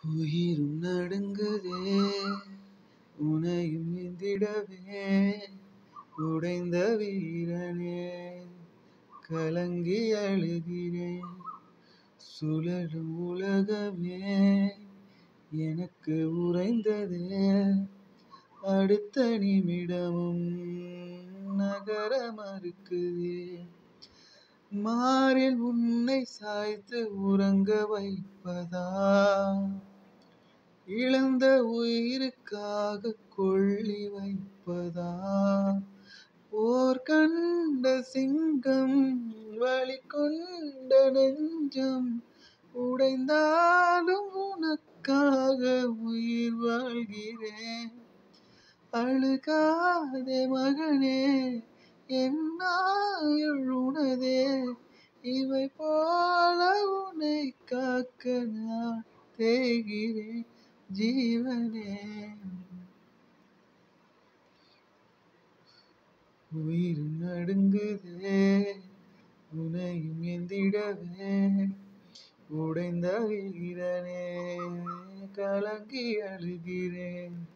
உயிரும் நடுங்குதே உனையும் எந்திடவே உடைந்த வீரனே கலங்கி அழுகிறேன் சுழலும் உலகமே எனக்கு உறைந்ததே அடுத்த நிமிடமும் நகர மறுக்குதே மாறில் உன்னை சாய்த்து உறங்க வைப்பதா இழந்த உயிருக்காக கொள்ளி வைப்பதா போர் கண்ட சிங்கம் வழி கொண்ட நெஞ்சம் உடைந்தாலும் உனக்காக உயிர் வாழ்கிறேன் அழுகாதே மகனே என்னாயுள் உனதே இவை போல உன்னை காக்க நான் தேய்கிறேன் ஜீவனே உயிர் நடுங்குதே உனையும் எந்திடவே உடைந்த வீரனே கலங்கி அழுகிறேன்